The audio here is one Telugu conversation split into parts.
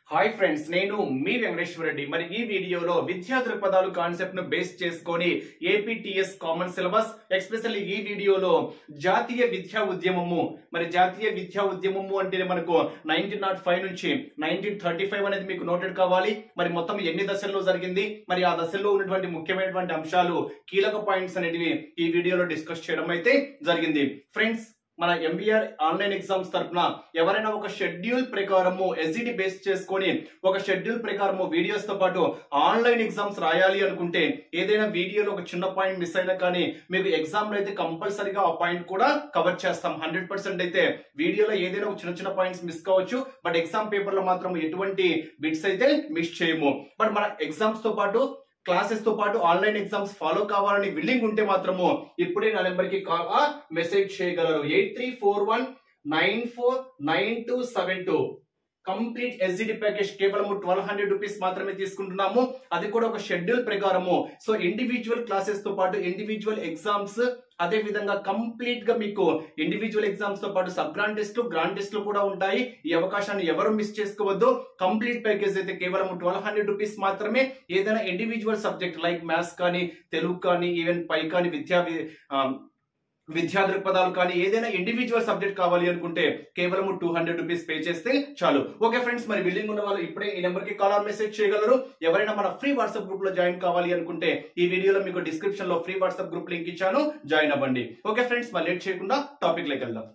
హాయ్ ఫ్రెండ్స్ నేను మీ వెంకటేశ్వర రెడ్డి మరి ఈ వీడియోలో విద్యా దృక్పథాలు కాన్సెప్ట్ ను బేస్ చేసుకొని ఏపీటీఎస్ కామన్ సిలబస్ ఎస్పెషల్లీ ఈ వీడియోలో జాతీయ విద్యా ఉద్యమము మరి జాతీయ విద్యా ఉద్యమము అంటే మనకు నైన్టీన్ నాట్ ఫైవ్ నుంచి నైన్టీన్ థర్టీ ఫైవ్ అనేది మీకు నోటెడ్ కావాలి మరి మొత్తం ఎన్ని దశల్లో జరిగింది మరి ఆ దశల్లో ఉన్నటువంటి ముఖ్యమైనటువంటి అంశాలు కీలక పాయింట్స్ అనేటివి ఈ వీడియోలో డిస్కస్ చేయడం అయితే జరిగింది ఫ్రెండ్స్ మన ఎంబీఆర్ ఆన్లైన్ ఎగ్జామ్స్ తరపున ఎవరైనా ఒక షెడ్యూల్ ప్రకారము ఎస్ఈడి బేస్ చేసుకొని ఒక షెడ్యూల్ ప్రకారము వీడియోస్ తో పాటు ఆన్లైన్ ఎగ్జామ్స్ రాయాలి అనుకుంటే ఏదైనా వీడియోలో ఒక చిన్న పాయింట్ మిస్ అయినా కానీ మీకు ఎగ్జామ్ లో అయితే కంపల్సరీగా ఆ పాయింట్ కూడా కవర్ చేస్తాం హండ్రెడ్ పర్సెంట్ అయితే వీడియోలో ఏదైనా ఒక చిన్న చిన్న పాయింట్స్ మిస్ కావచ్చు బట్ ఎగ్జామ్ పేపర్ లో మాత్రం ఎటువంటి బిట్స్ అయితే మిస్ చేయము బట్ మన ఎగ్జామ్స్ తో పాటు క్లాసెస్ తో పాటు ఆన్లైన్ ఎగ్జామ్స్ ఫాలో కావాలని విల్లింగ్ ఉంటే మాత్రము ఇప్పుడే నా నెంబర్ కి కాల్ మెసేజ్ చేయగలరు eight three four one nine four nine two seven two complete SGD package కేవలం ట్వెల్వ్ హండ్రెడ్ రూపీస్ మాత్రమే తీసుకుంటున్నాము అది కూడా ఒక షెడ్యూల్ ప్రకారము సో ఇండివిజువల్ క్లాసెస్ తో పాటు ఇండివిజువల్ ఎగ్జామ్స్ అదే విధంగా కంప్లీట్ గా మీకు ఇండివిజువల్ ఎగ్జామ్స్ తో పాటు sub grand test grand test కూడా ఉంటాయి ఈ అవకాశాన్ని ఎవరు మిస్ చేసుకోవద్దు కంప్లీట్ ప్యాకేజ్ అయితే కేవలం ట్వెల్వ్ హండ్రెడ్ రూపీస్ మాత్రమే ఏదైనా ఇండివిజువల్ సబ్జెక్ట్ లైక్ మ్యాథ్స్ కానీ తెలుగు కానీ ఈవెన్ పై కానీ విద్యా వి- ఆ, విద్యా దృక్పథాలు కానీ ఏదైనా ఇండివిజువల్ సబ్జెక్ట్ కావాలి అనుకుంటే కేవలం టూ హండ్రెడ్ రూపీస్ పే చేస్తే చాలు ఓకే ఫ్రెండ్స్ మరి బిల్డింగ్ ఉన్న వాళ్ళు ఇప్పుడే ఈ నెంబర్ కి కాల్ ఆర్ మెసేజ్ చేయగలరు ఎవరైనా మన ఫ్రీ వాట్సాప్ గ్రూప్ లో జాయిన్ కావాలి అనుకుంటే ఈ వీడియోలో మీకు డిస్క్రిప్షన్ లో ఫ్రీ వాట్సాప్ గ్రూప్ లింక్ ఇచ్చాను జాయిన్ అవ్వండి ఓకే ఫ్రెండ్స్ మరి లేట్ చేయకుండా టాపిక్ లోకి వెళ్దాం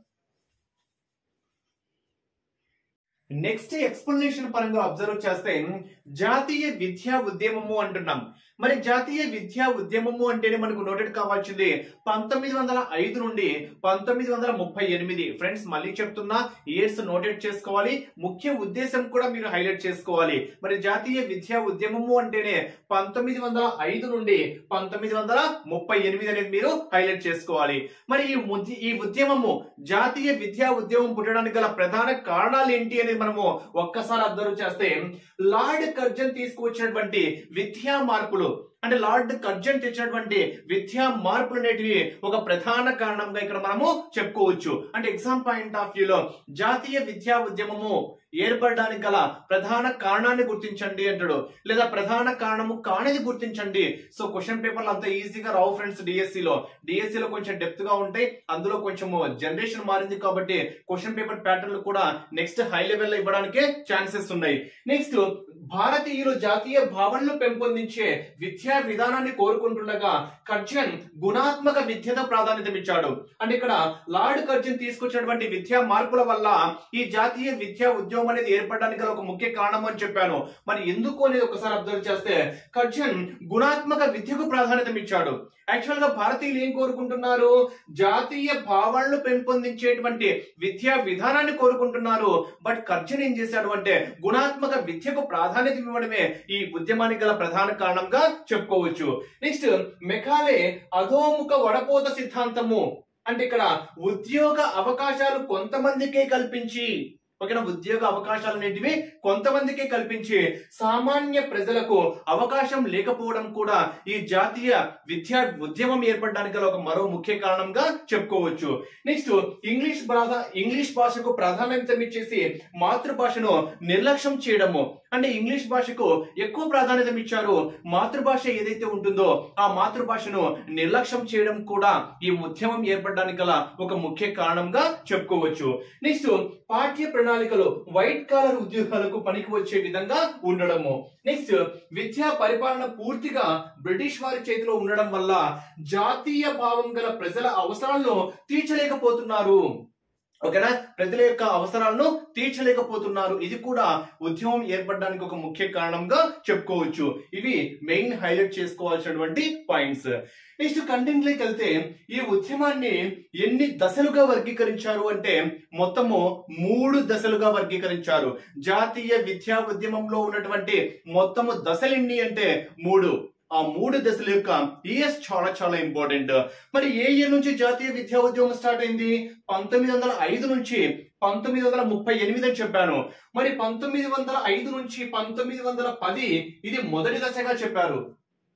నెక్స్ట్ ఎక్స్ప్లెనేషన్ పరంగా అబ్జర్వ్ చేస్తే జాతీయ విద్యా ఉద్యమము అంటున్నాం మరి జాతీయ విద్యా ఉద్యమము అంటేనే మనకు నోటెడ్ కావాల్సింది పంతొమ్మిది వందల ఐదు నుండి పంతొమ్మిది వందల ముప్పై ఎనిమిది ఫ్రెండ్స్ మళ్ళీ చెప్తున్నా ఇయర్స్ నోటెడ్ చేసుకోవాలి ముఖ్య ఉద్దేశం కూడా మీరు హైలైట్ చేసుకోవాలి మరి జాతీయ విద్యా ఉద్యమము అంటేనే పంతొమ్మిది వందల ఐదు నుండి పంతొమ్మిది వందల ముప్పై ఎనిమిది అనేది మీరు హైలైట్ చేసుకోవాలి మరి ఈ ఉద్య- ఈ ఉద్యమము జాతీయ విద్యా ఉద్యమం పుట్టడానికి గల ప్రధాన కారణాలు ఏంటి అనేది మనము ఒక్కసారి అబ్జర్వ్ చేస్తే లార్డ్ కర్జన్ తీసుకువచ్చినటువంటి విద్యా మార్పులు అంటే లార్డ్ కర్జన్ తెచ్చినటువంటి విద్యా మార్పులు అనేటివి ఒక ప్రధాన కారణంగా ఇక్కడ మనము చెప్పుకోవచ్చు అంటే ఎగ్జామ్ పాయింట్ ఆఫ్ వ్యూలో జాతీయ విద్యా ఉద్యమము ఏర్పడడానికి గల ప్రధాన కారణాన్ని గుర్తించండి అంటాడు లేదా ప్రధాన కారణము కానిది గుర్తించండి సో క్వశ్చన్ పేపర్లు అంత ఈజీగా రావు ఫ్రెండ్స్ డిఎస్సి లో డిఎస్సి లో కొంచెం డెప్త్ గా ఉంటాయి అందులో కొంచెం జనరేషన్ మారింది కాబట్టి క్వశ్చన్ పేపర్ ప్యాటర్న్ కూడా నెక్స్ట్ హై లెవెల్ లో ఇవ్వడానికి ఛాన్సెస్ ఉన్నాయి నెక్స్ట్ భారతీయులు జాతీయ భావనలు పెంపొందించే విద్యా విధానాన్ని కోరుకుంటుండగా కర్జన్ గుణాత్మక విద్యతో ప్రాధాన్యత ఇచ్చాడు అంటే ఇక్కడ లార్డ్ కర్జన్ తీసుకొచ్చినటువంటి విద్యా మార్పుల వల్ల ఈ జాతీయ విద్యా ఉద్యమం అనేది ఏర్పడడానికి గల ఒక ముఖ్య కారణం అని చెప్పాను మరి ఎందుకు అనేది ఒకసారి అబ్జర్వ్ చేస్తే కర్జన్ గుణాత్మక విద్యకు ప్రాధాన్యత ఇచ్చాడు యాక్చువల్ గా భారతీయులు ఏం కోరుకుంటున్నారు జాతీయ భావనలు పెంపొందించేటువంటి విద్యా విధానాన్ని కోరుకుంటున్నారు బట్ కర్జన్ ఏం చేశాడు అంటే గుణాత్మక విద్యకు ప్రాధాన్యత ఇవ్వడమే ఈ ఉద్యమానికి గల ప్రధాన కారణంగా చెప్పుకోవచ్చు నెక్స్ట్ మెకాలే అధోముఖ వడపోత సిద్ధాంతము అంటే ఇక్కడ ఉద్యోగ అవకాశాలు కొంతమందికే కల్పించి ఓకేనా ఉద్యోగ అవకాశాలు అనేటివి కొంతమందికే కల్పించి సామాన్య ప్రజలకు అవకాశం లేకపోవడం కూడా ఈ జాతీయ విద్యా ఉద్యమం ఏర్పడడానికి గల ఒక మరో ముఖ్య కారణంగా చెప్పుకోవచ్చు నెక్స్ట్ ఇంగ్లీష్ భాష ఇంగ్లీష్ భాషకు ప్రాధాన్యత ఇచ్చేసి మాతృభాషను నిర్లక్ష్యం చేయడము అంటే ఇంగ్లీష్ భాషకు ఎక్కువ ప్రాధాన్యత ఇచ్చారు మాతృభాష ఏదైతే ఉంటుందో ఆ మాతృభాషను నిర్లక్ష్యం చేయడం కూడా ఈ ఉద్యమం ఏర్పడడానికి గల ఒక ముఖ్య కారణంగా చెప్పుకోవచ్చు నెక్స్ట్ పాఠ్య ప్రణాళికలు వైట్ కాలర్ ఉద్యోగాలకు పనికి వచ్చే విధంగా ఉండడము నెక్స్ట్ విద్యా పరిపాలన పూర్తిగా బ్రిటిష్ వారి చేతిలో ఉండడం వల్ల జాతీయ భావం గల ప్రజల అవసరాలను తీర్చలేకపోతున్నారు ఓకేనా ప్రజల యొక్క అవసరాలను తీర్చలేకపోతున్నారు ఇది కూడా ఉద్యమం ఏర్పడడానికి ఒక ముఖ్య కారణంగా చెప్పుకోవచ్చు ఇవి మెయిన్ హైలైట్ చేసుకోవాల్సినటువంటి పాయింట్స్ నెక్స్ట్ కంటెంట్ లోకి వెళ్తే ఈ ఉద్యమాన్ని ఎన్ని దశలుగా వర్గీకరించారు అంటే మొత్తము మూడు దశలుగా వర్గీకరించారు జాతీయ విద్యా ఉద్యమంలో ఉన్నటువంటి మొత్తము దశలు ఎన్ని అంటే మూడు ఆ మూడు దశల యొక్క ఇయర్స్ చాలా చాలా ఇంపార్టెంట్ మరి ఏ ఇయర్ నుంచి జాతీయ విద్యా ఉద్యమం స్టార్ట్ అయింది పంతొమ్మిది వందల ఐదు నుంచి పంతొమ్మిది వందల ముప్పై ఎనిమిది అని చెప్పాను మరి పంతొమ్మిది వందల ఐదు నుంచి పంతొమ్మిది వందల పది ఇది మొదటి దశగా చెప్పారు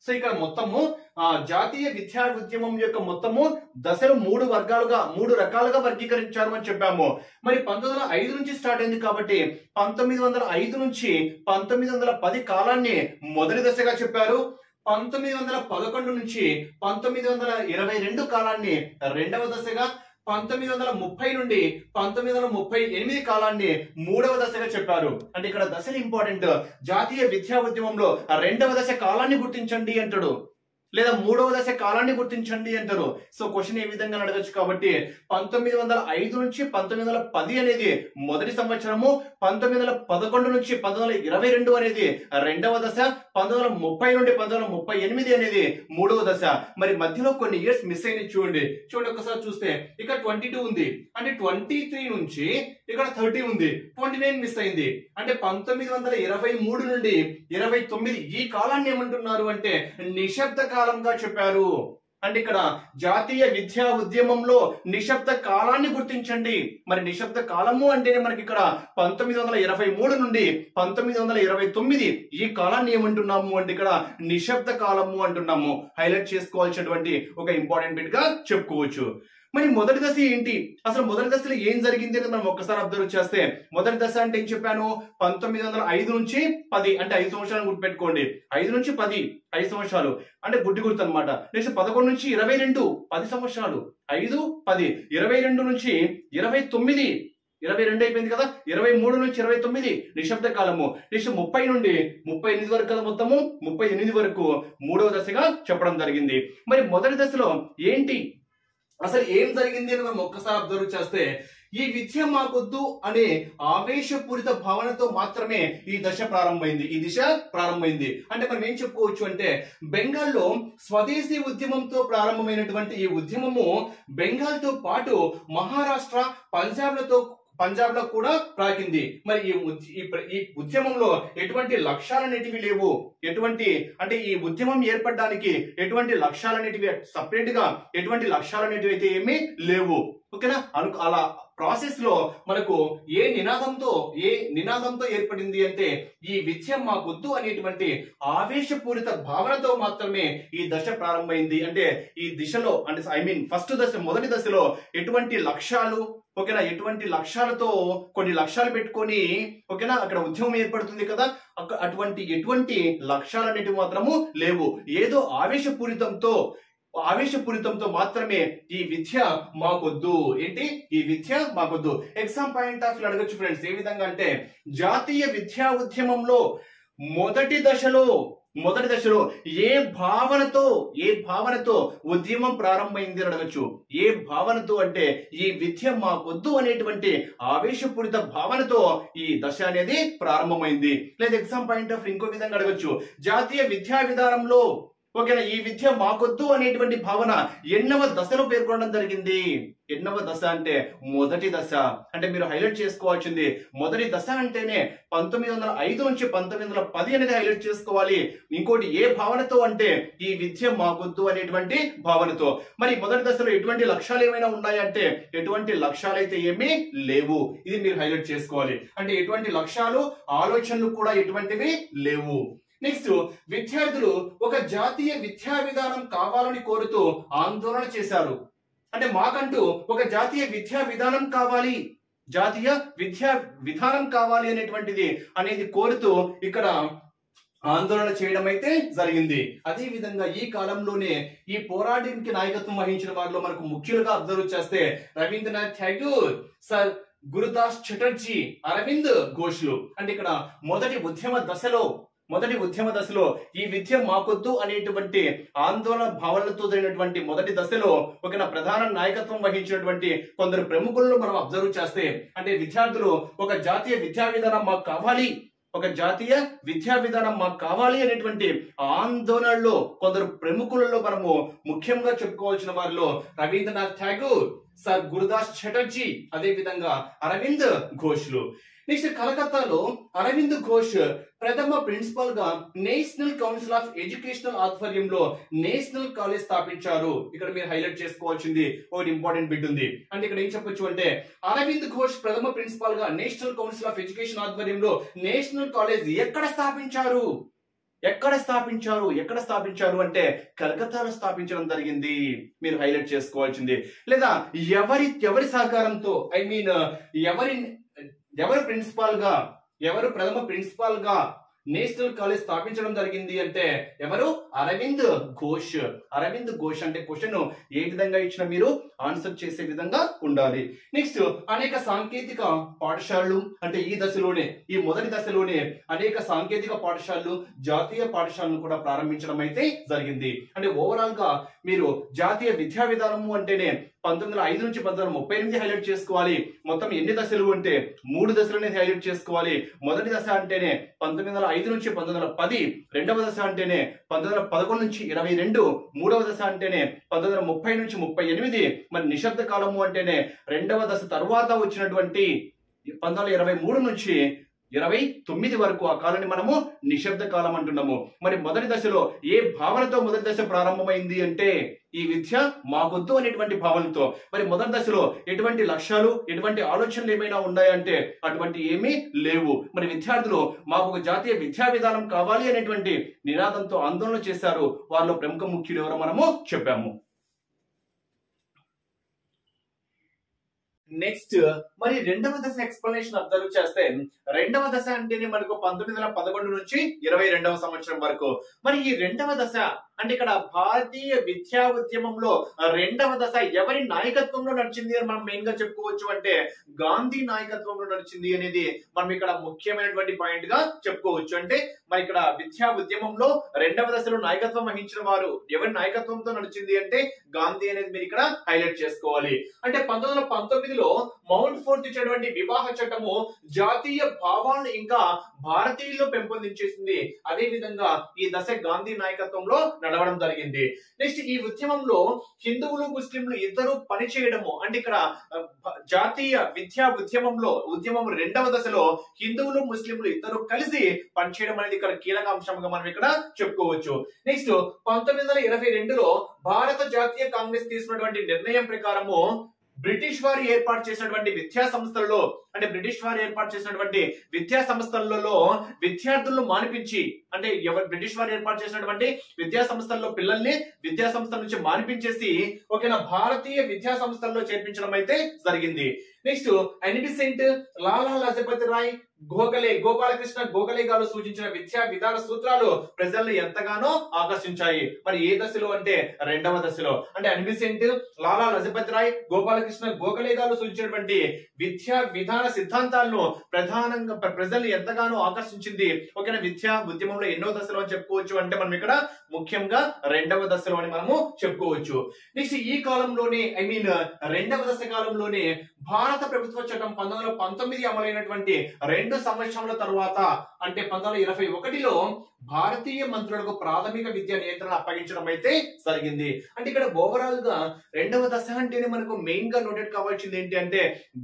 సో ఇక్కడ మొత్తము ఆ జాతీయ విద్యా ఉద్యమం యొక్క మొత్తము దశలు మూడు వర్గాలుగా మూడు రకాలుగా వర్గీకరించారు అని చెప్పాము మరి పంతొమ్మిది వందల ఐదు నుంచి స్టార్ట్ అయింది కాబట్టి పంతొమ్మిది వందల ఐదు నుంచి పంతొమ్మిది వందల పది కాలాన్ని మొదటి దశగా చెప్పారు పంతొమ్మిది వందల పదకొండు నుంచి పంతొమ్మిది వందల ఇరవై రెండు కాలాన్ని రెండవ దశగా పంతొమ్మిది వందల ముప్పై నుండి పంతొమ్మిది వందల ముప్పై ఎనిమిది కాలాన్ని మూడవ దశగా చెప్పారు అంటే ఇక్కడ దశలు ఇంపార్టెంట్ జాతీయ విద్యా ఉద్యమంలో రెండవ దశ కాలాన్ని గుర్తించండి అంటాడు లేదా మూడవ దశ కాలాన్ని గుర్తించండి అంటారు సో క్వశ్చన్ ఏ విధంగా అడగచ్చు కాబట్టి పంతొమ్మిది వందల ఐదు నుంచి పంతొమ్మిది వందల పది అనేది మొదటి సంవత్సరము పంతొమ్మిది వందల పదకొండు నుంచి పంతొమ్మిది వందల ఇరవై రెండు అనేది రెండవ దశ పంతొమ్మిది వందల ముప్పై నుండి పంతొమ్మిది వందల ముప్పై ఎనిమిది అనేది మూడవ దశ మరి మధ్యలో కొన్ని ఇయర్స్ మిస్ అయినవి చూడండి చూడండి ఒకసారి చూస్తే ఇక్కడ ట్వంటీ టూ ఉంది అంటే ట్వంటీ త్రీ నుంచి ఇక్కడ థర్టీ ఉంది ట్వంటీ నైన్ మిస్ అయింది అంటే పంతొమ్మిది వందల ఇరవై మూడు నుండి ఇరవై తొమ్మిది ఈ కాలాన్ని ఏమంటున్నారు అంటే నిశ్శబ్ద కాలంగా చెప్పారు అంటే ఇక్కడ జాతీయ విద్యా ఉద్యమంలో నిశ్శబ్ద కాలాన్ని గుర్తించండి మరి నిశ్శబ్ద కాలము అంటేనే మనకి ఇక్కడ పంతొమ్మిది వందల ఇరవై మూడు నుండి పంతొమ్మిది వందల ఇరవై తొమ్మిది ఈ కాలాన్ని ఏమంటున్నాము అంటే ఇక్కడ నిశ్శబ్ద కాలము అంటున్నాము హైలైట్ చేసుకోవాల్సినటువంటి ఒక ఇంపార్టెంట్ బిట్ గా చెప్పుకోవచ్చు మరి మొదటి దశ ఏంటి అసలు మొదటి దశలో ఏం జరిగింది అనేది మనం ఒక్కసారి అబ్జర్వ్ చేస్తే మొదటి దశ అంటే ఏం చెప్పాను పంతొమ్మిది వందల ఐదు నుంచి పది అంటే ఐదు సంవత్సరాలు గుర్తుపెట్టుకోండి ఐదు నుంచి పది ఐదు సంవత్సరాలు అంటే గుడ్డి గుర్తు అనమాట నెక్స్ట్ పదకొండు నుంచి ఇరవై రెండు పది సంవత్సరాలు ఐదు పది ఇరవై రెండు నుంచి ఇరవై తొమ్మిది ఇరవై రెండు అయిపోయింది కదా ఇరవై మూడు నుంచి ఇరవై తొమ్మిది నిశ్శబ్ద కాలము నెక్స్ట్ ముప్పై నుండి ముప్పై ఎనిమిది వరకు కదా మొత్తము ముప్పై ఎనిమిది వరకు మూడవ దశగా చెప్పడం జరిగింది మరి మొదటి దశలో ఏంటి అసలు ఏం జరిగింది అని మనం ఒక్కసారి అబ్జర్వ్ చేస్తే ఈ విద్య మాకొద్దు అనే ఆవేశపూరిత భావనతో మాత్రమే ఈ దశ ప్రారంభమైంది ఈ దిశ ప్రారంభమైంది అంటే మనం ఏం చెప్పుకోవచ్చు అంటే బెంగాల్లో స్వదేశీ ఉద్యమంతో ప్రారంభమైనటువంటి ఈ ఉద్యమము బెంగాల్ తో పాటు మహారాష్ట్ర పంజాబ్లతో పంజాబ్ లో కూడా ప్రాకింది మరి ఈ ఉద్- ఈ ప్ర- ఈ ఉద్యమంలో ఎటువంటి లక్ష్యాలు అనేటివి లేవు ఎటువంటి అంటే ఈ ఉద్యమం ఏర్పడడానికి ఎటువంటి లక్ష్యాలు అనేటివి సపరేట్ గా ఎటువంటి లక్ష్యాలు అనేటివి అయితే ఏమీ లేవు ఓకేనా అను అలా ప్రాసెస్ లో మనకు ఏ నినాదంతో ఏ నినాదంతో ఏర్పడింది అంటే ఈ విద్య మాకొద్దు అనేటువంటి ఆవేశపూరిత భావనతో మాత్రమే ఈ దశ ప్రారంభమైంది అంటే ఈ దిశలో అంటే ఐ మీన్ ఫస్ట్ దశ మొదటి దశలో ఎటువంటి లక్ష్యాలు ఓకేనా ఎటువంటి లక్ష్యాలతో కొన్ని లక్ష్యాలు పెట్టుకొని ఓకేనా అక్కడ ఉద్యమం ఏర్పడుతుంది కదా అక్క- అటువంటి ఎటువంటి లక్ష్యాలు అనేటివి మాత్రము లేవు ఏదో ఆవేశపూరితంతో ఆవేశపూరితంతో మాత్రమే ఈ విద్య మాకొద్దు ఏంటి ఈ విద్య మాకొద్దు ఎగ్జామ్ పాయింట్ ఆఫ్ వ్యూ అడగచ్చు ఫ్రెండ్స్ ఏ విధంగా అంటే జాతీయ విద్యా ఉద్యమంలో మొదటి దశలో మొదటి దశలో ఏ భావనతో ఏ భావనతో ఉద్యమం ప్రారంభమైంది అని అడగచ్చు ఏ భావనతో అంటే ఈ విద్య మాకొద్దు అనేటువంటి ఆవేశపూరిత భావనతో ఈ దశ అనేది ప్రారంభమైంది లేదా ఎగ్జామ్ పాయింట్ ఆఫ్ ఇంకో విధంగా అడగచ్చు జాతీయ విద్యా విధానంలో ఓకేనా ఈ విద్య మాకొద్దు అనేటువంటి భావన ఎన్నవ దశలో పేర్కొనడం జరిగింది ఎన్నవ దశ అంటే మొదటి దశ అంటే మీరు హైలైట్ చేసుకోవాల్సింది మొదటి దశ అంటేనే పంతొమ్మిది వందల ఐదు నుంచి పంతొమ్మిది వందల పది అనేది హైలైట్ చేసుకోవాలి ఇంకోటి ఏ భావనతో అంటే ఈ విద్య మాకొద్దు అనేటువంటి భావనతో మరి మొదటి దశలో ఎటువంటి లక్ష్యాలు ఏమైనా ఉన్నాయంటే ఎటువంటి లక్ష్యాలు అయితే ఏమీ లేవు ఇది మీరు హైలైట్ చేసుకోవాలి అంటే ఎటువంటి లక్ష్యాలు ఆలోచనలు కూడా ఎటువంటివి లేవు నెక్స్ట్ విద్యార్థులు ఒక జాతీయ విద్యా విధానం కావాలని కోరుతూ ఆందోళన చేశారు అంటే మాకంటూ ఒక జాతీయ విద్యా విధానం కావాలి జాతీయ విద్యా విధానం కావాలి అనేటువంటిది అనేది కోరుతూ ఇక్కడ ఆందోళన చేయడం అయితే జరిగింది అదే విధంగా ఈ కాలంలోనే ఈ పోరాటానికి నాయకత్వం వహించిన వారిలో మనకు ముఖ్యులుగా అబ్జర్వ్ చేస్తే రవీంద్రనాథ్ ఠాగూర్ సర్ గురుదాస్ చటర్జీ అరవింద్ ఘోష్లు అంటే ఇక్కడ మొదటి ఉద్యమ దశలో మొదటి ఉద్యమ దశలో ఈ విద్య మాకొద్దు అనేటువంటి ఆందోళన భావనలతో జరిగినటువంటి మొదటి దశలో ఒక ప్రధాన నాయకత్వం వహించినటువంటి కొందరు ప్రముఖులను మనం అబ్జర్వ్ చేస్తే అంటే విద్యార్థులు ఒక జాతీయ విద్యా విధానం మాకు కావాలి ఒక జాతీయ విద్యా విధానం మాకు కావాలి అనేటువంటి ఆందోళనలో కొందరు ప్రముఖులలో మనము ముఖ్యంగా చెప్పుకోవాల్సిన వారిలో రవీంద్రనాథ్ ఠాగూర్ సర్ గురుదాస్ చటర్జీ అదే విధంగా అరవింద్ ఘోష్లు నెక్స్ట్ కలకత్తాలో అరవింద్ ఘోష్ ప్రథమ ప్రిన్సిపల్ గా నేషనల్ కౌన్సిల్ ఆఫ్ ఎడ్యుకేషనల్ ఆధ్వర్యంలో నేషనల్ కాలేజ్ స్థాపించారు ఇక్కడ మీరు హైలైట్ చేసుకోవాల్సింది ఒకటి ఇంపార్టెంట్ బిట్ ఉంది అంటే ఇక్కడ ఏం చెప్పొచ్చు అంటే అరవింద్ ఘోష్ ప్రథమ ప్రిన్సిపాల్ గా నేషనల్ కౌన్సిల్ ఆఫ్ ఎడ్యుకేషన్ ఆధ్వర్యంలో నేషనల్ కాలేజ్ ఎక్కడ స్థాపించారు ఎక్కడ స్థాపించారు ఎక్కడ స్థాపించారు అంటే కలకత్తాలో స్థాపించడం జరిగింది మీరు హైలైట్ చేసుకోవాల్సింది లేదా ఎవరి ఎవరి సహకారంతో ఐ మీన్ ఎవరి ఎవరు ప్రిన్సిపాల్ గా ఎవరు ప్రథమ ప్రిన్సిపాల్ గా నేషనల్ కాలేజ్ స్థాపించడం జరిగింది అంటే ఎవరు అరవింద్ ఘోష్ అరవింద్ ఘోష్ అంటే క్వశ్చన్ ఏ విధంగా ఇచ్చినా మీరు ఆన్సర్ చేసే విధంగా ఉండాలి నెక్స్ట్ అనేక సాంకేతిక పాఠశాలలు అంటే ఈ దశలోనే ఈ మొదటి దశలోనే అనేక సాంకేతిక పాఠశాలలు జాతీయ పాఠశాలను కూడా ప్రారంభించడం అయితే జరిగింది అంటే ఓవరాల్ గా మీరు జాతీయ విద్యా విధానము అంటేనే పంతొమ్మిది వందల ఐదు నుంచి పంతొమ్మిది వందల ముప్పై ఎనిమిది హైలైట్ చేసుకోవాలి మొత్తం ఎన్ని దశలు అంటే మూడు దశలు అనేది హైలైట్ చేసుకోవాలి మొదటి దశ అంటేనే పంతొమ్మిది వందల ఐదు నుంచి పంతొమ్మిది వందల పది రెండవ దశ అంటేనే పంతొమ్మిది వందల పదకొండు నుంచి ఇరవై రెండు మూడవ దశ అంటేనే పంతొమ్మిది వందల ముప్పై నుంచి ముప్పై ఎనిమిది మరి నిశ్శబ్ద కాలము అంటేనే రెండవ దశ తరువాత వచ్చినటువంటి పంతొమ్మిది వందల ఇరవై మూడు నుంచి ఇరవై తొమ్మిది వరకు ఆ కాలాన్ని మనము నిశ్శబ్ద కాలం అంటున్నాము మరి మొదటి దశలో ఏ భావనతో మొదటి దశ ప్రారంభమైంది అంటే ఈ విద్య మాకొద్దు అనేటువంటి భావనతో మరి మొదటి దశలో ఎటువంటి లక్ష్యాలు ఎటువంటి ఆలోచనలు ఏమైనా ఉన్నాయంటే అటువంటి ఏమీ లేవు మరి విద్యార్థులు మాకు ఒక జాతీయ విద్యా విధానం కావాలి అనేటువంటి నినాదంతో ఆందోళన చేశారు వాళ్ళలో ప్రముఖ ముఖ్యులు ఎవరో మనము చెప్పాము నెక్స్ట్ మరి రెండవ దశ ఎక్స్ప్లెనేషన్ అబ్జర్వ్ చేస్తే రెండవ దశ అంటేనే మనకు పంతొమ్మిది వందల పదకొండు నుంచి ఇరవై రెండవ సంవత్సరం వరకు మరి ఈ రెండవ దశ అంటే ఇక్కడ భారతీయ విద్యా ఉద్యమంలో రెండవ దశ ఎవరి నాయకత్వంలో నడిచింది అని మనం మెయిన్ గా చెప్పుకోవచ్చు అంటే గాంధీ నాయకత్వంలో నడిచింది అనేది మనం ఇక్కడ ముఖ్యమైనటువంటి పాయింట్ గా చెప్పుకోవచ్చు అంటే మరి ఇక్కడ విద్యా ఉద్యమంలో రెండవ దశలో నాయకత్వం వహించిన వారు ఎవరి నాయకత్వంతో నడిచింది అంటే గాంధీ అనేది మీరు ఇక్కడ హైలైట్ చేసుకోవాలి అంటే పంతొమ్మిది వందల పంతొమ్మిదిలో మౌంట్ ఫోర్త్ ఇచ్చినటువంటి వివాహ చట్టము జాతీయ భావాలను ఇంకా భారతీయుల్లో పెంపొందించేసింది అదే విధంగా ఈ దశ గాంధీ నాయకత్వంలో నడవడం జరిగింది నెక్స్ట్ ఈ ఉద్యమంలో హిందువులు ముస్లింలు ఇద్దరు పనిచేయడము అంటే ఇక్కడ ఆ, భ- జాతీయ విద్యా ఉద్యమంలో ఉద్యమం రెండవ దశలో హిందువులు ముస్లింలు ఇద్దరు కలిసి పనిచేయడం అనేది ఇక్కడ కీలక అంశంగా మనం ఇక్కడ చెప్పుకోవచ్చు నెక్స్ట్ పంతొమ్మిది వందల ఇరవై రెండులో భారత జాతీయ కాంగ్రెస్ తీసుకున్నటువంటి నిర్ణయం ప్రకారము బ్రిటిష్ వారు ఏర్పాటు చేసినటువంటి విద్యా సంస్థలలో అంటే బ్రిటిష్ వారు ఏర్పాటు చేసినటువంటి విద్యా సంస్థలలో విద్యార్థులను మానిపించి అంటే ఎవరు బ్రిటిష్ వారు ఏర్పాటు చేసినటువంటి విద్యా సంస్థల్లో పిల్లల్ని విద్యా సంస్థల నుంచి మానిపించేసి ఓకేనా భారతీయ విద్యా సంస్థల్లో చేర్పించడం అయితే జరిగింది నెక్స్ట్ ఎనిబిసెంట్ లాలా లజపతి రాయ్ గోఖలే గోపాలకృష్ణ గోఖలే గారు సూచించిన విద్యా విధాన సూత్రాలు ప్రజలను ఎంతగానో ఆకర్షించాయి మరి ఏ దశలో అంటే రెండవ దశలో అంటే అనిబిసెంట్ లాలా లజపతి రాయ్ గోపాలకృష్ణ గోఖలే గారు సూచించినటువంటి విద్యా విధాన సిద్ధాంతాలను ప్రధానంగా ప్ర- ప్రజల్ని ఎంతగానో ఆకర్షించింది ఓకేనా విద్యా ఉద్యమంలో ఎన్నో దశలో అని చెప్పుకోవచ్చు అంటే మనం ఇక్కడ ముఖ్యంగా రెండవ దశలో అని మనము చెప్పుకోవచ్చు నెక్స్ట్ ఈ కాలంలోనే ఐ మీన్ రెండవ దశ కాలంలోనే భారత ప్రభుత్వ చట్టం పంతొమ్మిది వందల పంతొమ్మిది అమలైనటువంటి రెండు సంవత్సరాల తరువాత అంటే పంతొమ్మిది వందల ఇరవై ఒకటిలో భారతీయ మంత్రులకు ప్రాథమిక విద్య నియంత్రణ అప్పగించడం అయితే జరిగింది అంటే ఇక్కడ ఓవరాల్ గా రెండవ దశ అంటేనే మనకు మెయిన్ గా నోటెడ్ కావాల్సింది ఏంటి అంటే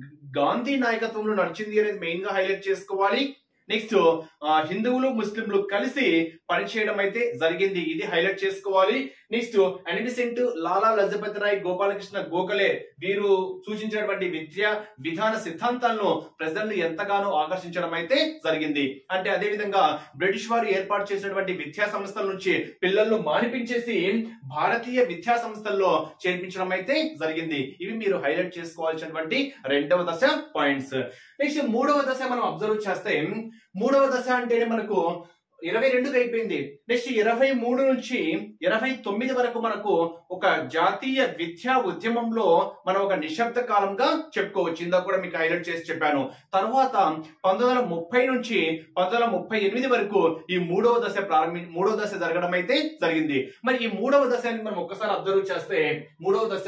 గాంధీ నాయకత్వంలో నడిచింది అనేది మెయిన్ గా హైలైట్ చేసుకోవాలి నెక్స్ట్ హిందువులు ముస్లింలు కలిసి పనిచేయడం అయితే జరిగింది ఇది హైలైట్ చేసుకోవాలి నెక్స్ట్ అనిబిసెంట్ లాలా లజపతి రాయ్ గోపాలకృష్ణ గోఖలే వీరు సూచించినటువంటి విద్యా విధాన సిద్ధాంతాలను ప్రజలను ఎంతగానో ఆకర్షించడం అయితే జరిగింది అంటే అదే విధంగా బ్రిటిష్ వారు ఏర్పాటు చేసినటువంటి విద్యా సంస్థల నుంచి పిల్లలను మానిపించేసి భారతీయ విద్యా సంస్థల్లో చేర్పించడం అయితే జరిగింది ఇవి మీరు హైలైట్ చేసుకోవాల్సినటువంటి రెండవ దశ పాయింట్స్ నెక్స్ట్ మూడవ దశ మనం అబ్జర్వ్ చేస్తే మూడవ దశ అంటేనే మనకు ఇరవై రెండుకి అయిపోయింది నెక్స్ట్ ఇరవై మూడు నుంచి ఇరవై తొమ్మిది వరకు మనకు ఒక జాతీయ విద్యా ఉద్యమంలో మనం ఒక నిశ్శబ్ద కాలంగా చెప్పుకోవచ్చు ఇందాక కూడా మీకు హైలైట్ చేసి చెప్పాను తర్వాత పంతొమ్మిది వందల ముప్పై నుంచి పంతొమ్మిది వందల ముప్పై ఎనిమిది వరకు ఈ మూడవ దశ ప్రారంభి మూడవ దశ జరగడం అయితే జరిగింది మరి ఈ మూడవ దశని మనం ఒక్కసారి అబ్జర్వ్ చేస్తే మూడవ దశ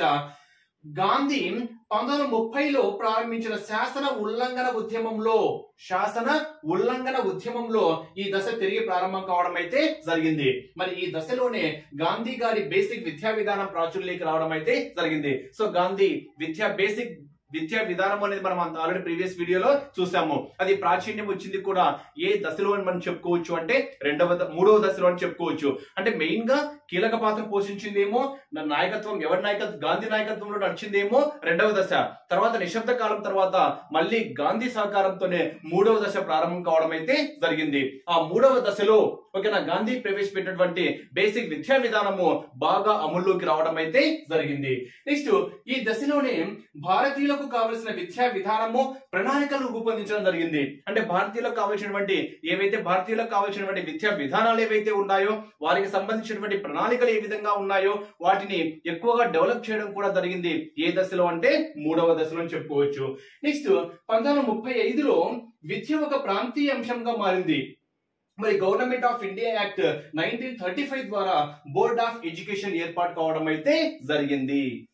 గాంధీ పంతొమ్మిది వందల ముప్పైలో ప్రారంభించిన శాసన ఉల్లంఘన ఉద్యమంలో శాసన ఉల్లంఘన ఉద్యమంలో ఈ దశ తిరిగి ప్రారంభం కావడం అయితే జరిగింది మరి ఈ దశలోనే గాంధీ గారి బేసిక్ విద్యా విధానం ప్రాచుర్యంలోకి రావడం అయితే జరిగింది సో గాంధీ విద్యా బేసిక్ విద్యా విధానం అనేది మనం అంత ఆల్రెడీ ప్రీవియస్ వీడియోలో చూసాము అది ప్రాచీన్యం వచ్చింది కూడా ఏ దశలో అని మనం చెప్పుకోవచ్చు అంటే రెండవ ద- మూడవ దశలో అని చెప్పుకోవచ్చు అంటే మెయిన్ గా కీలక పాత్ర పోషించిందేమో నా నాయకత్వం ఎవరి నాయకత్వం గాంధీ నాయకత్వంలో నడిచిందేమో రెండవ దశ తర్వాత నిశ్శబ్ద కాలం తర్వాత మళ్ళీ గాంధీ సహకారంతోనే మూడవ దశ ప్రారంభం కావడం అయితే జరిగింది ఆ మూడవ దశలో ఓకేనా గాంధీ ప్రవేశపెట్టినటువంటి బేసిక్ విద్యా విధానము బాగా అమల్లోకి రావడం అయితే జరిగింది నెక్స్ట్ ఈ దశలోనే భారతీయులకు కావలసిన విద్యా విధానము ప్రణాళికలు రూపొందించడం జరిగింది అంటే భారతీయులకు కావలసినటువంటి ఏవైతే భారతీయులకు కావలసినటువంటి విద్యా విధానాలు ఏవైతే ఉన్నాయో వారికి సంబంధించినటువంటి ప్రణాళికలు ఏ విధంగా ఉన్నాయో వాటిని ఎక్కువగా డెవలప్ చేయడం కూడా జరిగింది ఏ దశలో అంటే మూడవ దశలో అని చెప్పుకోవచ్చు నెక్స్ట్ పంతొమ్మిది వందల ముప్పై ఐదులో విద్య ఒక ప్రాంతీయ అంశంగా మారింది మరి government of India act nineteen thirty five ద్వారా బోర్డ్ ఆఫ్ ఎడ్యుకేషన్ ఏర్పాటు కావడం అయితే జరిగింది